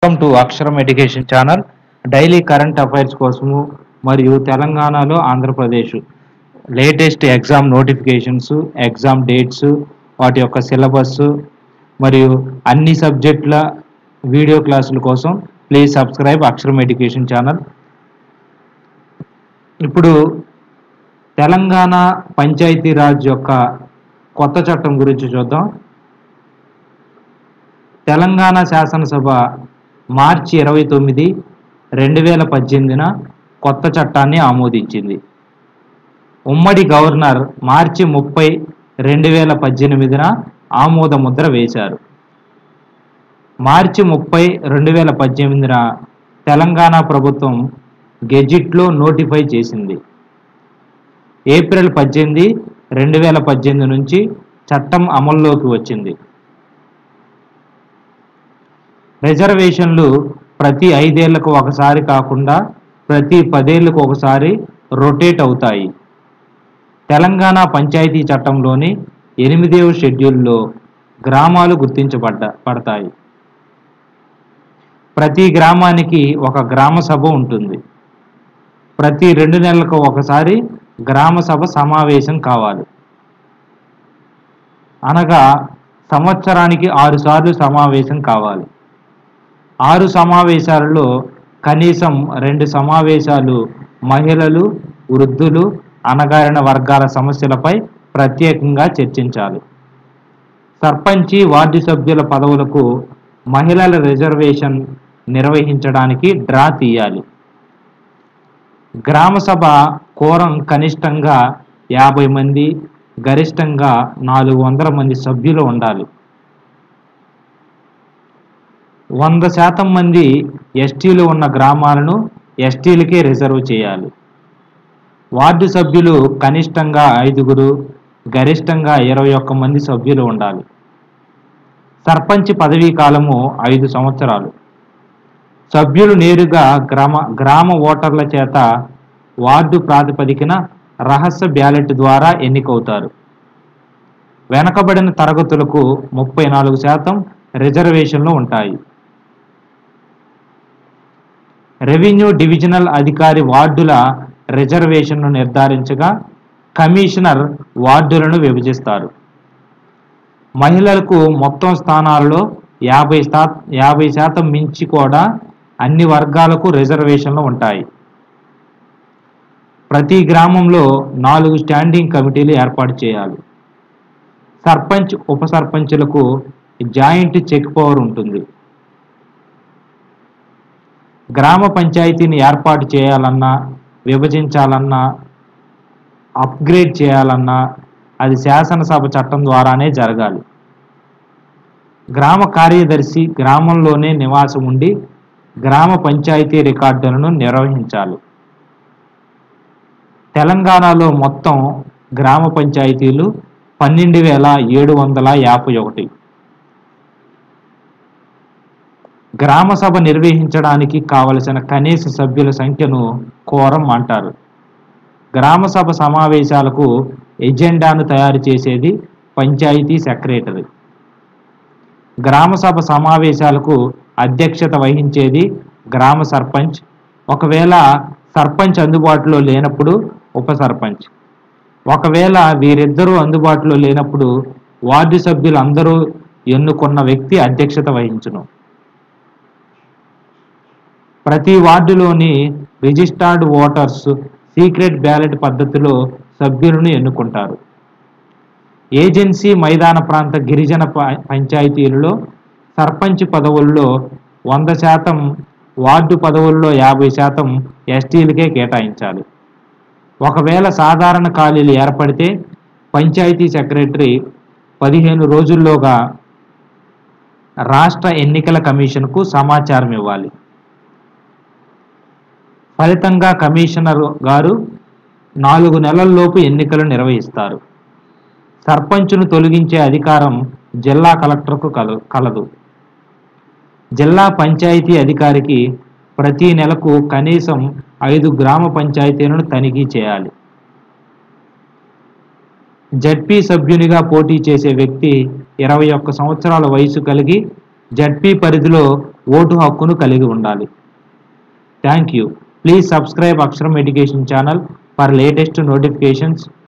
welcome to Aksharam education channel daily current affairs కోసము మరియు తెలంగాణలో Andhra Pradesh latest exam notifications exam dates వాటి యొక్క సిలబస్ మరియు అన్ని సబ్జెక్టుల వీడియో క్లాసుల కోసం please subscribe Aksharam education channel ఇప్పుడు తెలంగాణ పంచాయతీరాజ్ యొక్క కొత్త చట్టం గురించి చూద్దాం తెలంగాణ శాసనసభ మార్చి ఇరవై తొమ్మిది రెండు వేల పద్దెనిమిదిన కొత్త చట్టాన్ని ఆమోదించింది ఉమ్మడి గవర్నర్ మార్చి ముప్పై రెండు వేల పద్దెనిమిదిన ఆమోద ముద్ర వేశారు మార్చి ముప్పై రెండు వేల పద్దెనిమిదిన తెలంగాణ ప్రభుత్వం గెజిట్లో నోటిఫై చేసింది ఏప్రిల్ పద్దెనిమిది రెండు వేల పద్దెనిమిది నుంచి చట్టం అమల్లోకి వచ్చింది రిజర్వేషన్లు ప్రతి ఐదేళ్లకు ఒకసారి కాకుండా ప్రతి పదేళ్లకు ఒకసారి రొటేట్ అవుతాయి తెలంగాణ పంచాయతీ చట్టంలోని ఎనిమిదవ షెడ్యూల్లో గ్రామాలు గుర్తించబడ్డ పడతాయి ప్రతి గ్రామానికి ఒక గ్రామ సభ ఉంటుంది ప్రతి రెండు నెలలకు ఒకసారి గ్రామ సభ సమావేశం కావాలి అనగా సంవత్సరానికి ఆరు సార్లు సమావేశం కావాలి ఆరు సమావేశాలలో కనీసం రెండు సమావేశాలు మహిళలు వృద్ధులు అణగారిన వర్గాల సమస్యలపై ప్రత్యేకంగా చర్చించాలి సర్పంచి వార్డు సభ్యుల పదవులకు మహిళల రిజర్వేషన్ నిర్వహించడానికి డ్రా తీయాలి గ్రామ సభ కోరం కనిష్టంగా యాభై మంది గరిష్టంగా నాలుగు వందల మంది సభ్యులు ఉండాలి వంద శాతం మంది ఎస్టీలు ఉన్న గ్రామాలను ఎస్టీలకే రిజర్వ్ చేయాలి వార్డు సభ్యులు కనిష్టంగా ఐదుగురు గరిష్టంగా ఇరవై ఒక్క మంది సభ్యులు ఉండాలి సర్పంచ్ పదవీ కాలము ఐదు సంవత్సరాలు సభ్యులు నేరుగా గ్రామ గ్రామ ఓటర్ల చేత వార్డు ప్రాతిపదికన రహస్య బ్యాలెట్ ద్వారా ఎన్నికవుతారు వెనకబడిన తరగతులకు ముప్పై నాలుగు శాతం రిజర్వేషన్లు ఉంటాయి రెవెన్యూ డివిజనల్ అధికారి వార్డుల రిజర్వేషన్ను నిర్ధారించగా కమిషనర్ వార్డులను విభజిస్తారు మహిళలకు మొత్తం స్థానాలలో యాభై శా యాభై శాతం మించి కూడా అన్ని వర్గాలకు రిజర్వేషన్లు ఉంటాయి ప్రతి గ్రామంలో నాలుగు స్టాండింగ్ కమిటీలు ఏర్పాటు చేయాలి సర్పంచ్ ఉప సర్పంచులకు జాయింట్ చెక్ పవర్ ఉంటుంది గ్రామ పంచాయతీని ఏర్పాటు చేయాలన్నా విభజించాలన్నా అప్గ్రేడ్ చేయాలన్నా అది శాసనసభ చట్టం ద్వారానే జరగాలి గ్రామ కార్యదర్శి గ్రామంలోనే నివాసం ఉండి గ్రామ పంచాయతీ రికార్డులను నిర్వహించాలి తెలంగాణలో మొత్తం గ్రామ పంచాయతీలు పన్నెండు వేల ఏడు వందల యాభై ఒకటి గ్రామ సభ నిర్వహించడానికి కావలసిన కనీస సభ్యుల సంఖ్యను కోరం అంటారు గ్రామ సభ సమావేశాలకు ఎజెండాను తయారు చేసేది పంచాయతీ సెక్రటరీ గ్రామ సభ సమావేశాలకు అధ్యక్షత వహించేది గ్రామ సర్పంచ్ ఒకవేళ సర్పంచ్ అందుబాటులో లేనప్పుడు ఉప సర్పంచ్ ఒకవేళ వీరిద్దరూ అందుబాటులో లేనప్పుడు వార్డు సభ్యులు అందరూ ఎన్నుకున్న వ్యక్తి అధ్యక్షత వహించును ప్రతి వార్డులోని రిజిస్టర్డ్ ఓటర్స్ సీక్రెట్ బ్యాలెట్ పద్ధతిలో సభ్యులను ఎన్నుకుంటారు ఏజెన్సీ మైదాన ప్రాంత గిరిజన ప- పంచాయతీలలో సర్పంచ్ పదవుల్లో వంద శాతం వార్డు పదవుల్లో యాభై శాతం ఎస్టీలకే కేటాయించాలి ఒకవేళ సాధారణ ఖాళీలు ఏర్పడితే పంచాయతీ సెక్రటరీ పదిహేను రోజుల్లోగా రాష్ట్ర ఎన్నికల కమిషన్కు సమాచారం ఇవ్వాలి ఫలితంగా కమిషనర్ గారు నాలుగు నెలల్లోపు ఎన్నికలు నిర్వహిస్తారు సర్పంచును తొలగించే అధికారం జిల్లా కలెక్టర్కు కల కలదు జిల్లా పంచాయతీ అధికారికి ప్రతి నెలకు కనీసం ఐదు గ్రామ పంచాయతీలను తనిఖీ చేయాలి జడ్పీ సభ్యునిగా పోటీ చేసే వ్యక్తి ఇరవై ఒక్క సంవత్సరాల వయసు కలిగి జడ్పీ పరిధిలో ఓటు హక్కును కలిగి ఉండాలి thank you please subscribe Aksharam education channel for latest notifications